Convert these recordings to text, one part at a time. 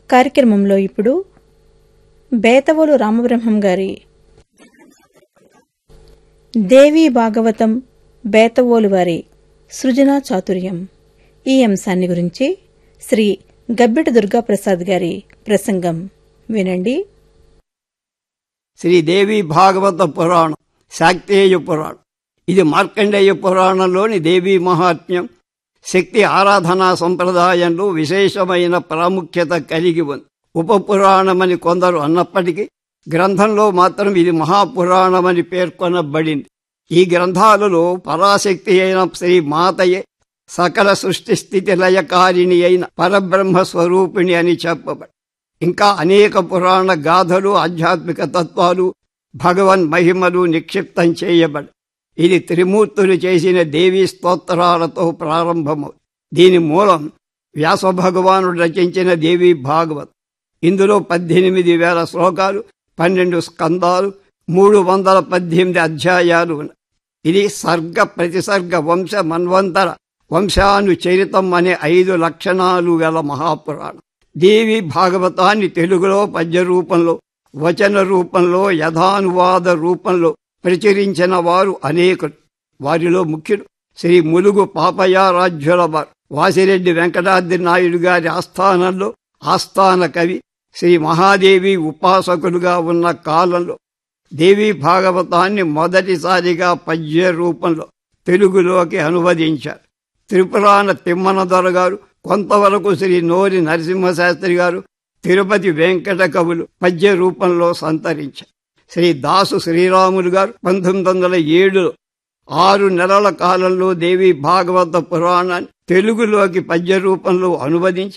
కార్యక్రమంలో ఇప్పుడు బేతవోలు రామబ్రహ్మం గారి దేవీ భాగవతం బేతవోలు వారి సృజనా చాతుర్యం ఈ అంశాన్ని గురించి శ్రీ గబ్బిటి దుర్గాప్రసాద్ గారి ప్రసంగం వినండి శ్రీదేవి భాగవత పురాణం శాక్తేయ పురాణం ఇది మార్కండేయ పురాణంలోని దేవీ మహాత్మ్యం శక్తి ఆరాధనా సంప్రదాయంలో విశేషమైన ప్రాముఖ్యత కలిగి ఉంది ఉపపురాణమని కొందరు అన్నప్పటికీ గ్రంథంలో మాత్రం ఇది మహాపురాణమని పేర్కొనబడింది ఈ గ్రంథాలలో పరాశక్తి అయిన శ్రీ మాతయే సకల సృష్టి స్థితి లయకారిణి అయిన పరబ్రహ్మ స్వరూపిణి అని చెప్పబడి ఇంకా అనేక పురాణ గాథలు ఆధ్యాత్మిక తత్వాలు భగవన్ మహిమలు నిక్షిప్తం చేయబడి ఇది త్రిమూర్తులు చేసిన దేవీ స్తోత్రాలతో ప్రారంభమవుతుంది దీని మూలం వ్యాస భగవానుడు రచించిన దేవీ భాగవత్ ఇందులో పద్దెనిమిది వేల శ్లోకాలు పన్నెండు స్కందాలు మూడు వందల పద్దెనిమిది అధ్యాయాలు ఉన్నాయి ఇది సర్గ ప్రతిసర్గ వంశ మన్వంతర వంశానుచరితం అనే ఐదు లక్షణాలు గల మహాపురాణం దేవి భాగవతాన్ని తెలుగులో పద్య రూపంలో వచన రూపంలో యథానువాద రూపంలో ప్రచురించిన వారు అనేకులు వారిలో ముఖ్యుడు శ్రీ ములుగు పాపయారాధ్యుల వారు వాసిరెడ్డి వెంకటాద్రి నాయుడు గారి ఆస్థానంలో ఆస్థాన కవి శ్రీ మహాదేవి ఉపాసకులుగా ఉన్న కాలంలో దేవీ భాగవతాన్ని మొదటిసారిగా పద్య రూపంలో తెలుగులోకి అనువదించారు త్రిపురాణ తిమ్మన దొర గారు కొంతవరకు శ్రీ నోరి నరసింహశాస్త్రి గారు తిరుపతి వెంకట కవులు పద్య రూపంలో సంతరించారు శ్రీ దాసు శ్రీరాములు గారు పంతొమ్మిది వందల ఏడులో ఆరు నెలల కాలంలో దేవి భాగవత పురాణాన్ని తెలుగులోకి పద్య రూపంలో అనువదించి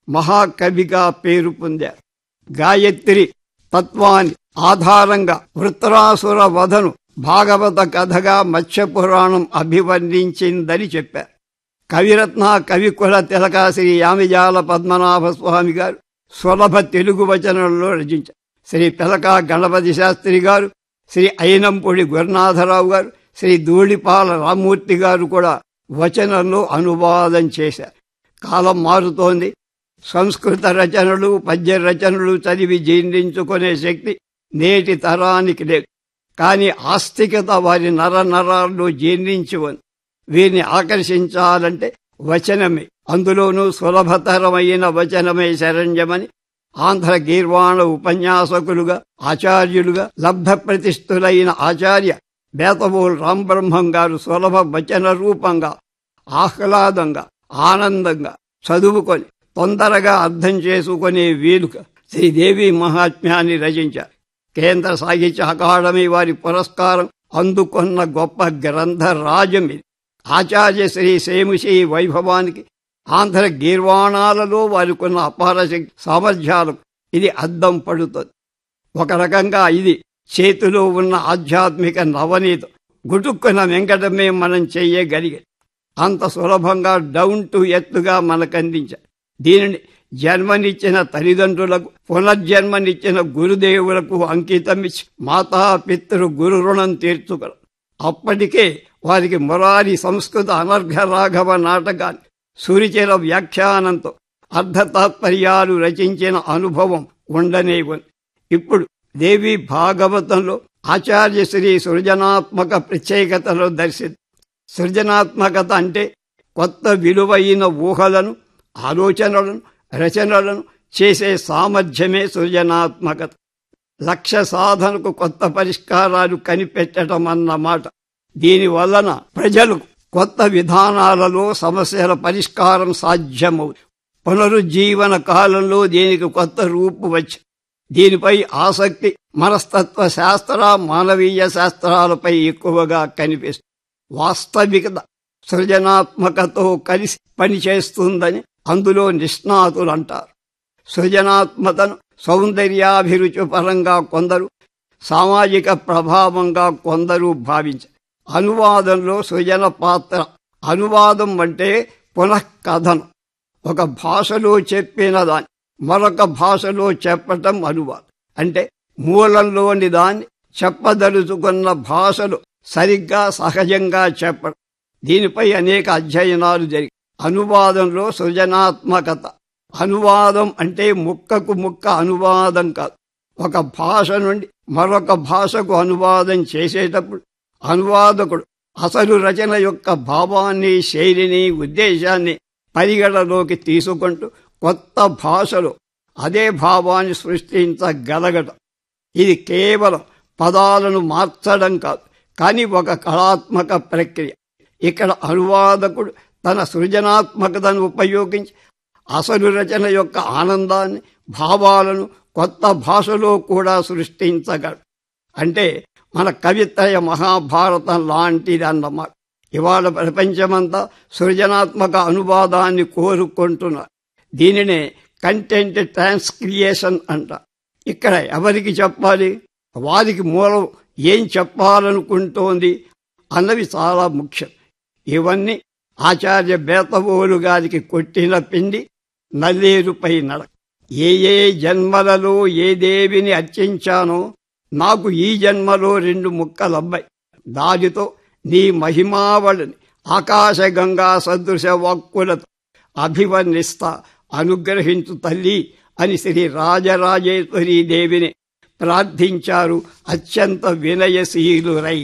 మహాకవిగా పేరు పొందారు గాయత్రి తత్వాన్ని ఆధారంగా వృత్రాసుర వధను భాగవత కథగా మత్స్య పురాణం అభివర్ణించిందని చెప్పారు కవిరత్న కవికుల తిలక శ్రీ యామిజాల పద్మనాభ స్వామి గారు సులభ తెలుగు వచనంలో రచించారు శ్రీ పిలక గణపతి శాస్త్రి గారు శ్రీ అయినంపొడి గురునాథరావు గారు శ్రీ ధూళిపాల రామ్మూర్తి గారు కూడా వచనంలో అనువాదం చేశారు కాలం మారుతోంది సంస్కృత రచనలు పద్య రచనలు చదివి జీర్ణించుకునే శక్తి నేటి తరానికి లేదు కానీ ఆస్తికత వారి నర నరాల్లో జీర్ణించి ఉంది వీరిని ఆకర్షించాలంటే వచనమే అందులోనూ సులభతరమైన వచనమే శరణ్యమని ఆంధ్ర గీర్వాణ ఉపన్యాసకులుగా ఆచార్యులుగా లబ్ధ ప్రతిష్ఠులైన ఆచార్య బేతబోల్ రాంబ్రహ్మం గారు సులభ వచన రూపంగా ఆహ్లాదంగా ఆనందంగా చదువుకొని తొందరగా అర్థం చేసుకునే వీలుగా శ్రీదేవి మహాత్మ్యాన్ని రచించారు కేంద్ర సాహిత్య అకాడమీ వారి పురస్కారం అందుకున్న గొప్ప గ్రంథ రాజం ఇది ఆచార్య శ్రీ సేముషి వైభవానికి ఆంధ్ర గీర్వాణాలలో వారికున్న అపార శక్తి సామర్థ్యాలకు ఇది అద్దం పడుతుంది ఒక రకంగా ఇది చేతిలో ఉన్న ఆధ్యాత్మిక నవనీతం గుటుక్కున వెంకటమే మనం చెయ్యగలిగేది అంత సులభంగా డౌన్ టు ఎత్తుగా మనకు అందించారు దీనిని జన్మనిచ్చిన తల్లిదండ్రులకు పునర్జన్మనిచ్చిన గురుదేవులకు అంకితమిచ్చి మాతా పితృ గురు రుణం తీర్చుగలరు అప్పటికే వారికి మురారి సంస్కృత అనర్ఘ రాఘవ నాటకాన్ని సురిచిర వ్యాఖ్యానంతో అర్ధతాత్పర్యాలు రచించిన అనుభవం ఉండనే ఉంది ఇప్పుడు దేవి భాగవతంలో ఆచార్య శ్రీ సృజనాత్మక ప్రత్యేకతలో దర్శింది సృజనాత్మకత అంటే కొత్త విలువైన ఊహలను ఆలోచనలను రచనలను చేసే సామర్థ్యమే సృజనాత్మకత లక్ష్య సాధనకు కొత్త పరిష్కారాలు కనిపెట్టడం అన్నమాట దీని వలన ప్రజలకు కొత్త విధానాలలో సమస్యల పరిష్కారం సాధ్యమవుతుంది పునరుజ్జీవన కాలంలో దీనికి కొత్త రూపు వచ్చి దీనిపై ఆసక్తి మనస్తత్వ శాస్త్ర మానవీయ శాస్త్రాలపై ఎక్కువగా కనిపిస్తుంది వాస్తవికత సృజనాత్మకతో కలిసి పనిచేస్తుందని అందులో నిష్ణాతులు అంటారు సృజనాత్మతను సౌందర్యాభిరుచి పరంగా కొందరు సామాజిక ప్రభావంగా కొందరు భావించారు అనువాదంలో సృజన పాత్ర అనువాదం అంటే పునఃకథనం ఒక భాషలో చెప్పిన దాన్ని మరొక భాషలో చెప్పటం అనువాదం అంటే మూలంలోని దాన్ని చెప్పదలుచుకున్న భాషలు సరిగ్గా సహజంగా చెప్పడం దీనిపై అనేక అధ్యయనాలు జరిగి అనువాదంలో సృజనాత్మకత అనువాదం అంటే ముక్కకు ముక్క అనువాదం కాదు ఒక భాష నుండి మరొక భాషకు అనువాదం చేసేటప్పుడు అనువాదకుడు అసలు రచన యొక్క భావాన్ని శైలిని ఉద్దేశాన్ని పరిగణలోకి తీసుకుంటూ కొత్త భాషలో అదే భావాన్ని సృష్టించగలగటం ఇది కేవలం పదాలను మార్చడం కాదు కానీ ఒక కళాత్మక ప్రక్రియ ఇక్కడ అనువాదకుడు తన సృజనాత్మకతను ఉపయోగించి అసలు రచన యొక్క ఆనందాన్ని భావాలను కొత్త భాషలో కూడా సృష్టించగలడు అంటే మన కవిత్రయ మహాభారతం లాంటిది అన్నమాట ఇవాళ ప్రపంచమంతా సృజనాత్మక అనువాదాన్ని కోరుకుంటున్నారు దీనినే కంటెంట్ ట్రాన్స్క్రియేషన్ అంట ఇక్కడ ఎవరికి చెప్పాలి వారికి మూలం ఏం చెప్పాలనుకుంటోంది అన్నవి చాలా ముఖ్యం ఇవన్నీ ఆచార్య బేతవోలు గారికి కొట్టిన పిండి నల్లేరుపై నడక ఏ ఏ జన్మలలో ఏ దేవిని అర్చించానో నాకు ఈ జన్మలో రెండు ముక్కలబ్బాయి దానితో నీ మహిమావళిని ఆకాశగంగా సదృశ వాక్కులతో అభివర్ణిస్తా అనుగ్రహించు తల్లి అని శ్రీ రాజరాజేశ్వరీ దేవిని ప్రార్థించారు అత్యంత వినయశీలురై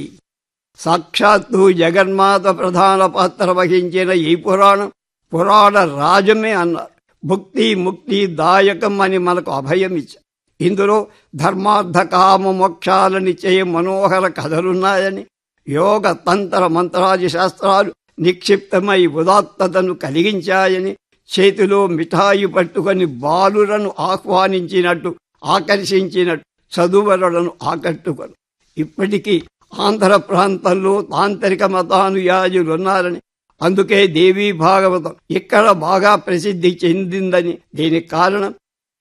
సాక్షాత్తు జగన్మాత ప్రధాన పాత్ర వహించిన ఈ పురాణం పురాణ రాజమే అన్నారు భుక్తి ముక్తి దాయకం అని మనకు అభయం ఇచ్చారు ఇందులో ధర్మార్థ కామ మోక్షాలనిచ్చే మనోహర కథలున్నాయని యోగ తంత్ర మంత్రాది శాస్త్రాలు నిక్షిప్తమై ఉదాత్తతను కలిగించాయని చేతిలో మిఠాయి పట్టుకొని బాలులను ఆహ్వానించినట్టు ఆకర్షించినట్టు చదువరులను ఆకట్టుకొని ఇప్పటికీ ఆంధ్ర ప్రాంతంలో తాంత్రిక మతానుయాయులున్నారని అందుకే దేవీ భాగవతం ఇక్కడ బాగా ప్రసిద్ధి చెందిందని దీనికి కారణం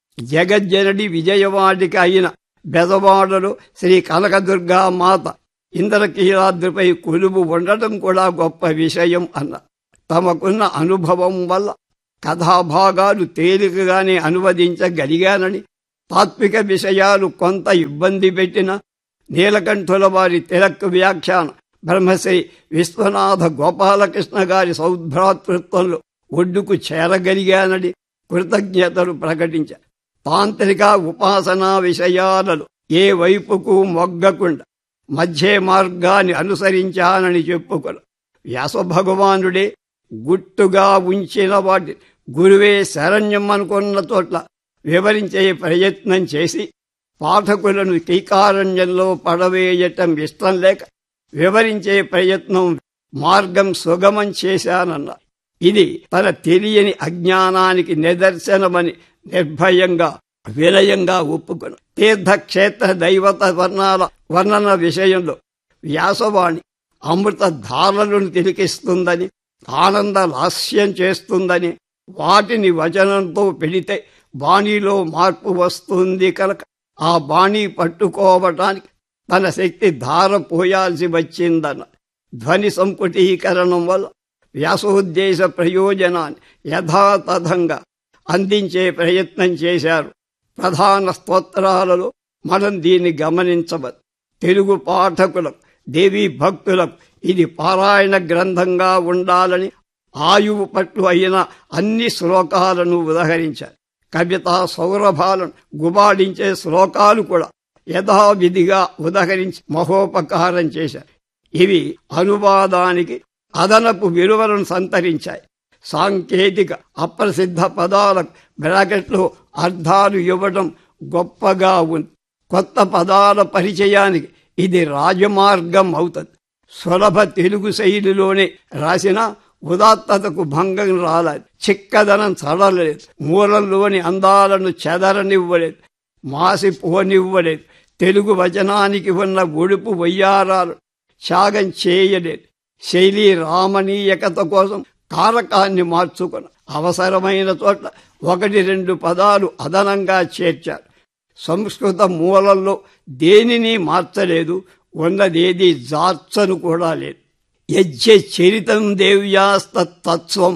జగజ్జనడి విజయవాడిక అయిన బెదవాడలో శ్రీ కనకదుర్గా మాత ఇంద్రకీలాద్రిపై కొలువు ఉండటం కూడా గొప్ప విషయం అన్న తమకున్న అనుభవం వల్ల కథాభాగాలు తేలికగానే అనువదించగలిగానని తాత్విక విషయాలు కొంత ఇబ్బంది పెట్టిన నీలకంఠుల వారి తిలక్ వ్యాఖ్యానం బ్రహ్మశ్రీ విశ్వనాథ గోపాలకృష్ణ గారి సౌభ్రాతృత్వంలో ఒడ్డుకు చేరగలిగానని కృతజ్ఞతలు ప్రకటించారు తాంత్రిక ఉపాసనా విషయాలలో ఏ వైపుకు మొగ్గకుండా మధ్య మార్గాన్ని అనుసరించానని చెప్పుకొను వ్యాస భగవానుడే గుట్టుగా ఉంచిన వాటి గురువే శరణ్యం అనుకున్న చోట్ల వివరించే ప్రయత్నం చేసి పాఠకులను కీకారణ్యంలో పడవేయటం ఇష్టం లేక వివరించే ప్రయత్నం మార్గం సుగమం చేశానన్నారు ఇది తన తెలియని అజ్ఞానానికి నిదర్శనమని నిర్భయంగా వినయంగా ఒప్పుకొను తీర్థక్షేత్ర దైవత వర్ణాల వర్ణన విషయంలో వ్యాసవాణి అమృత ధారలను తిలికిస్తుందని ఆనంద లాస్యం చేస్తుందని వాటిని వచనంతో పెడితే బాణీలో మార్పు వస్తుంది కనుక ఆ బాణీ పట్టుకోవటానికి తన శక్తి ధార పోయాల్సి వచ్చిందన్న ధ్వని సంపుటీకరణం వల్ల వ్యాసోద్దేశ ప్రయోజనాన్ని యథాతథంగా అందించే ప్రయత్నం చేశారు ప్రధాన స్తోత్రాలలో మనం దీన్ని గమనించవచ్చు తెలుగు పాఠకులకు దేవీ భక్తులకు ఇది పారాయణ గ్రంథంగా ఉండాలని ఆయువు పట్టు అయిన అన్ని శ్లోకాలను ఉదహరించారు కవిత సౌరభాలను గుబాడించే శ్లోకాలు కూడా యథావిధిగా ఉదహరించి మహోపకారం చేశారు ఇవి అనువాదానికి అదనపు విలువలను సంతరించాయి సాంకేతిక అప్రసిద్ధ పదాలకు బ్రాకెట్లో అర్థాలు ఇవ్వడం గొప్పగా ఉంది కొత్త పదాల పరిచయానికి ఇది రాజమార్గం అవుతుంది సులభ తెలుగు శైలిలోనే రాసిన ఉదాత్తతకు భంగం రాలేదు చిక్కదనం చడలేదు మూలంలోని అందాలను చెదరనివ్వలేదు మాసిపోనివ్వలేదు తెలుగు వచనానికి ఉన్న ఒడుపు వయ్యారాలు త్యాగం చేయలేదు శైలి రామణీయకత కోసం కారకాన్ని మార్చుకుని అవసరమైన చోట ఒకటి రెండు పదాలు అదనంగా చేర్చారు సంస్కృత మూలంలో దేనిని మార్చలేదు ఉన్నదేది జార్చను కూడా లేదు యజ్ఞ చరితం దేవ్యాస్తత్వం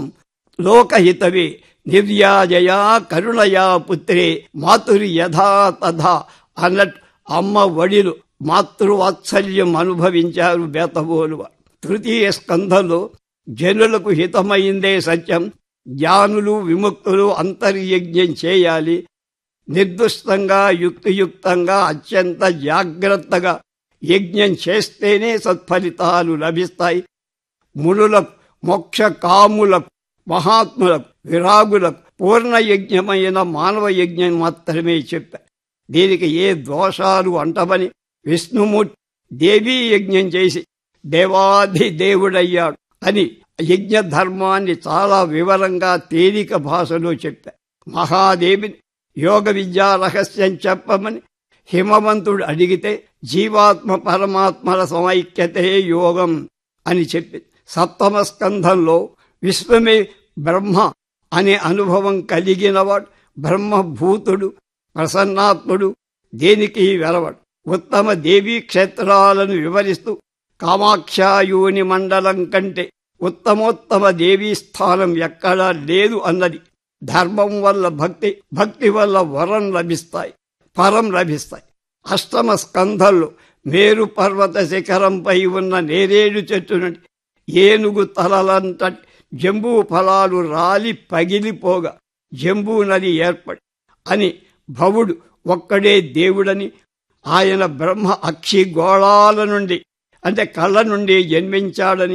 లోకహితవే నిర్యాజయా కరుణయా పుత్రే మాతురి యథా తథా అన్నట్టు అమ్మ వడిలు మాతృవాత్సల్యం అనుభవించారు బేతబోలు తృతీయ స్కంధంలో జనులకు హితమైందే సత్యం జ్ఞానులు విముక్తులు అంతర్యజ్ఞం చేయాలి నిర్దుష్టంగా యుక్తియుక్తంగా అత్యంత జాగ్రత్తగా యజ్ఞం చేస్తేనే సత్ఫలితాలు లభిస్తాయి మునులకు మోక్ష కాములకు మహాత్ములకు విరాగులకు పూర్ణ యజ్ఞమైన మానవ యజ్ఞం మాత్రమే చెప్పారు దీనికి ఏ దోషాలు అంటమని విష్ణుమూర్తి దేవీ యజ్ఞం చేసి దేవాది దేవుడయ్యాడు అని యజ్ఞ ధర్మాన్ని చాలా వివరంగా తేలిక భాషలో చెప్పారు మహాదేవిని యోగ విద్యా రహస్యం చెప్పమని హిమవంతుడు అడిగితే జీవాత్మ పరమాత్మల సమైక్యతే యోగం అని చెప్పి సప్తమ స్కంధంలో విశ్వమే బ్రహ్మ అనే అనుభవం కలిగినవాడు బ్రహ్మభూతుడు ప్రసన్నాత్ముడు దేనికి వెరవడు ఉత్తమ దేవీ క్షేత్రాలను వివరిస్తూ కామాఖ్యాయోని మండలం కంటే ఉత్తమోత్తమ దేవీ స్థానం ఎక్కడా లేదు అన్నది ధర్మం వల్ల భక్తి భక్తి వల్ల వరం లభిస్తాయి పరం లభిస్తాయి అష్టమ స్కంధంలో మేరు పర్వత శిఖరంపై ఉన్న నేరేడు చెట్టు నుండి ఏనుగు తలలంత జంబూ ఫలాలు రాలి పగిలిపోగా జంబూ నది ఏర్పడి అని భవుడు ఒక్కడే దేవుడని ఆయన బ్రహ్మ అక్షి గోళాల నుండి అంటే కళ్ళ నుండి జన్మించాడని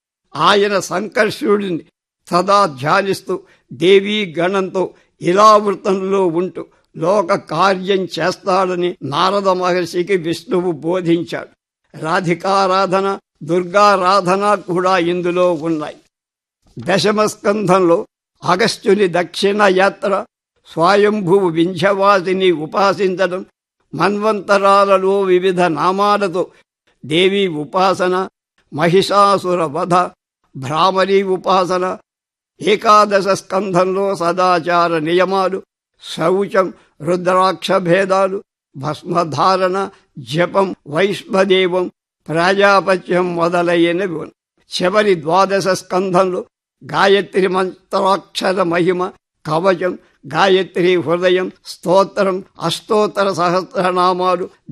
ఆయన సంకర్షుడిని సదా ధ్యానిస్తూ దేవీ గణంతో ఇలావృతంలో ఉంటూ లోక కార్యం చేస్తాడని నారద మహర్షికి విష్ణువు బోధించాడు రాధికారాధన దుర్గారాధన కూడా ఇందులో ఉన్నాయి దశమ స్కంధంలో అగస్త్యుని దక్షిణ యాత్ర స్వయంభూ వింధ్యవాసిని ఉపాసించడం మన్వంతరాలలో వివిధ నామాలతో దేవి ఉపాసన మహిషాసుర వధ భ్రామరీ ఉపాసన ఏకాదశ స్కంధంలో సదాచార నియమాలు శౌచం రుద్రాక్ష భేదాలు భస్మధారణ జపం వైష్ణదేవం ప్రజాపత్యం మొదలైనవి ఉన్నాయి. చివరి ద్వాదశ స్కంధంలో గాయత్రి మంత్రాక్షర మహిమ కవచం గాయత్రి హృదయం స్తోత్రం అష్టోత్తర సహస్రనామాలు